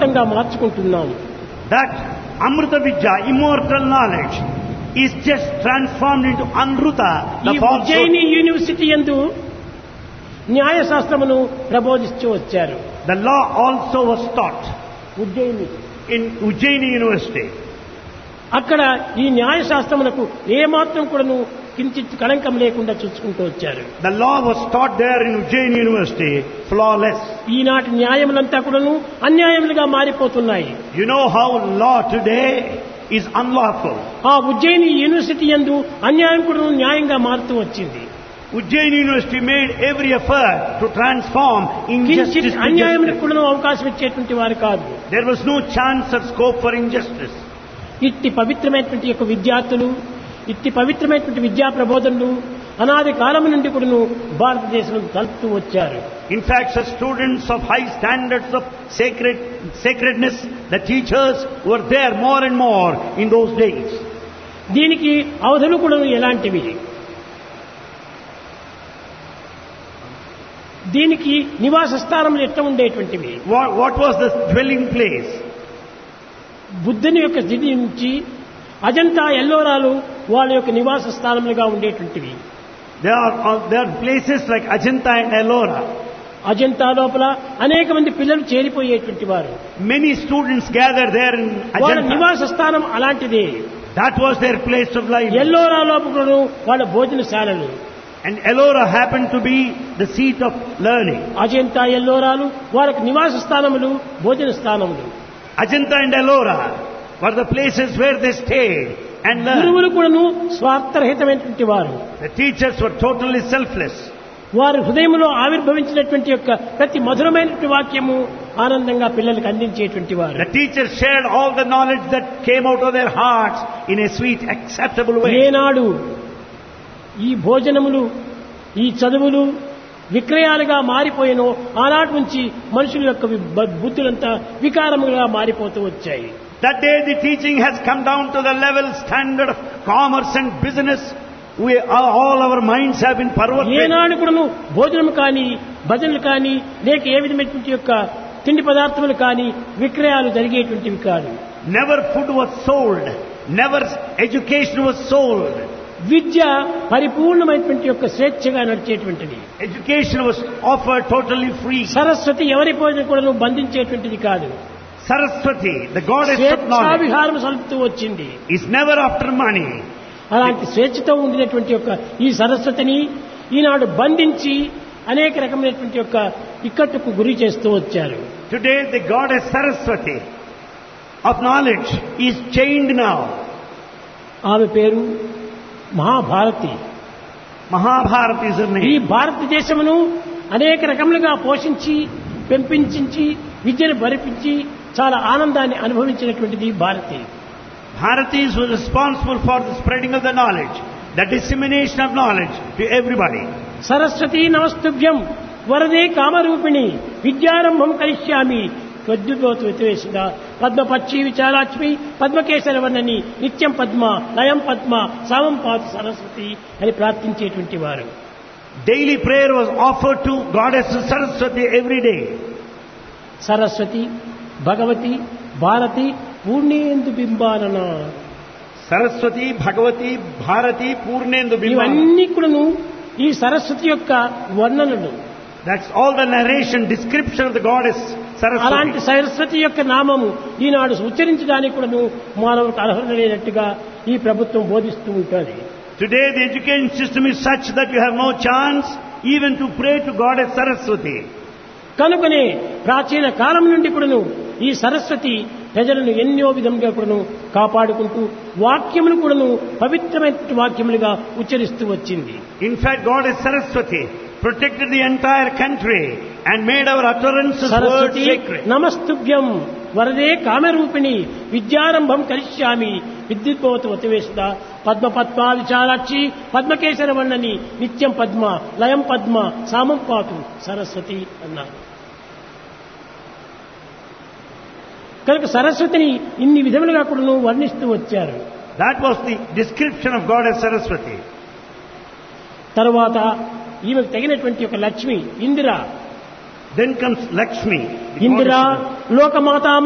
అమృతంగా మార్చుకుంటున్నాము That Amrita Vidya, immortal knowledge, is just transformed into Anruta, ఈ the falsehood. Ujjayini university ఎందు న్యాయశాస్త్రమును ప్రబోధిస్తూ వచ్చారు The law also was taught Ujjaini in Ujjaini University. అక్కడ ఈ న్యాయశాస్త్రములకు ఏమాత్రం కూడాను కించిత్ కళంకం లేకుండా చూసుకుంటూ వచ్చారు The law was taught there in Ujjaini University, flawless. ఈనాటి న్యాయములంతా కూడాను అన్యాయములుగా మారిపోతున్నాయి You know how law today is unlawful. ఆ ఉజ్జయిని యూనివర్సిటీ ఎందు అన్యాయం కూడా న్యాయంగా మారుతూ వచ్చింది Ujjaini University made every effort to transform injustice కించిత్ to అన్యాయములకు justice. కూడా అవకాశం ఇచ్చేటువంటి వారు కాదు There was no chance or scope for injustice. ఇట్టి పవిత్రమైనటువంటి యొక్క విద్యార్థులు ఇట్టి పవిత్రమైనటువంటి విద్యా ప్రబోధనలు అనాది కాలం నుండి కూడాను భారతదేశంలో కలుపుతూ వచ్చారు In fact, such students of high standards of sacred, sacredness, the teachers were there more and more in those days. దీనికి అవధులు కూడా ఎలాంటివి దీనికి నివాస స్థానములు ఎట్లా ఉండేటువంటివి What, what was the dwelling place? బుద్ధుని యొక్క స్థితి నుంచి అజంతా ఎల్లోరాలు వాళ్ళ యొక్క నివాస స్థానములుగా ఉండేటువంటివి There are, uh, there are places like Ajanta and Ellora. Ajanta లోపల అనేక మంది పిల్లలు చేరిపోయేటువంటి వారు Many students gather there in వాళ్ళ Ajanta. నివాస స్థానం అలాంటిదే That was their place of life. Ellora లోపల వాళ్ళ భోజనశాలలు And Ellora happened to be the seat of learning. Ajanta ఎల్లోరాలు వాళ్ళకి నివాస స్థానములు భోజన స్థానములు Ajanta and Ellora were the places where they stayed and learned. గురువులు కూడాను స్వార్థరహితమైనటువంటి వారు The teachers were totally selfless. వారి హృదయంలో ఆవిర్భవించినటువంటి యొక్క ప్రతి మధురమైనటువంటి వాక్యము ఆనందంగా పిల్లలకు అందించేటువంటి వారు The teachers shared all the knowledge that came out of their hearts in a sweet, acceptable way. ఏనాడు ఈ భోజనములు ఈ చదువులు విక్రయాలుగా మారిపోయినో ఆనాటి నుంచి మనుషుల యొక్క వి- బ- బుద్ధులంతా వికారములుగా మారిపోతూ వచ్చాయి That day the teaching has come down to the level standard of commerce and business. We, all all our minds have been perverted. ఏనాడు కూడాను భోజనం కానీ భజనలు కానీ లేక ఏ విధమైనటువంటి యొక్క తిండి పదార్థములు కానీ విక్రయాలు జరిగేటువంటివి కాదు Never food was sold. Never education was sold. విద్య పరిపూర్ణమైనటువంటి యొక్క స్వేచ్ఛగా నడిచేటువంటిది Education was offered totally free. Saraswati ఎవరి భోజనం కూడా బంధించేటువంటిది కాదు Saraswati, the goddess of knowledge, స్వేచ్ఛావిహారం సలుపుతూ వచ్చింది is never after money. అలాంటి స్వేచ్ఛతో ఉండినటువంటి యొక్క ఈ సరస్వతిని ఈనాడు బంధించి అనేక రకమైనటువంటి యొక్క ఇక్కట్టుకు గురి చేస్తూ వచ్చారు Today the goddess Saraswati of knowledge is chained now. ఆమె పేరు మహాభారతి Mahabharata is her ఈ name. భారతదేశమును అనేక రకములుగా పోషించి పెంపించి విద్యను భరిపించి చాలా ఆనందాన్ని అనుభవించినటువంటిది Bharati Bharatis was responsible for the spreading of the knowledge, the dissemination of knowledge to everybody. Saraswati నమస్తుభ్యం వరదే కామరూపిణి విద్యారంభం కరిష్యామి త్వద్యుతోతు వ్యతివేశిత పద్మపక్షి విచారాక్ష్మి పద్మకేశర వర్ణని నిత్యం పద్మ లయం పద్మ సామం పాతు సరస్వతి అని ప్రార్థించేటువంటి వారు Daily prayer was offered to goddess Saraswati every day. Saraswati Bhagavati Bharati పూర్ణేందు బింబానన Saraswati, Bhagavati, Bharati, Purnendu Bimbam. ఇవన్నీ కూడాను ఈ సరస్వతి యొక్క వర్ణనలు That's all the narration, description of the goddess అలాంటి Saraswati. సరస్వతి యొక్క నామము ఈనాడు ఉచ్చరించడానికి కూడాను మానవులకు అర్హత లేనట్టుగా ఈ ప్రభుత్వం బోధిస్తూ ఉంటుంది Today the education system is such that you have no chance even to pray to goddess Saraswati. కనుకనే ప్రాచీన కాలం నుండి కూడాను ఈ సరస్వతి ప్రజలను ఎన్నో విధంగా కూడాను కాపాడుకుంటూ వాక్యములు కూడాను పవిత్రమైన వాక్యములుగా ఉచ్చరిస్తూ వచ్చింది In fact, goddess Saraswati protected the entire country and made our utterances words Saraswati sacred. నమస్తుభ్యం వరదే కామరూపిణి విద్యారంభం కరిష్యామి విద్యుత్భవత వతివేశిత పద్మ పద్మ విచారాక్షి పద్మకేశర వర్ణని నిత్యం పద్మ లయం పద్మ సామం పాతు సరస్వతి అన్నారు కనుక సరస్వతిని ఇన్ని విధములుగా కూడా వర్ణిస్తూ వచ్చారు That was the description of goddess Saraswati. తరువాత ఈమెకు తగినటువంటి ఒక Lakshmi Indira Then comes Lakshmi. the Indira goddess. లోకమాత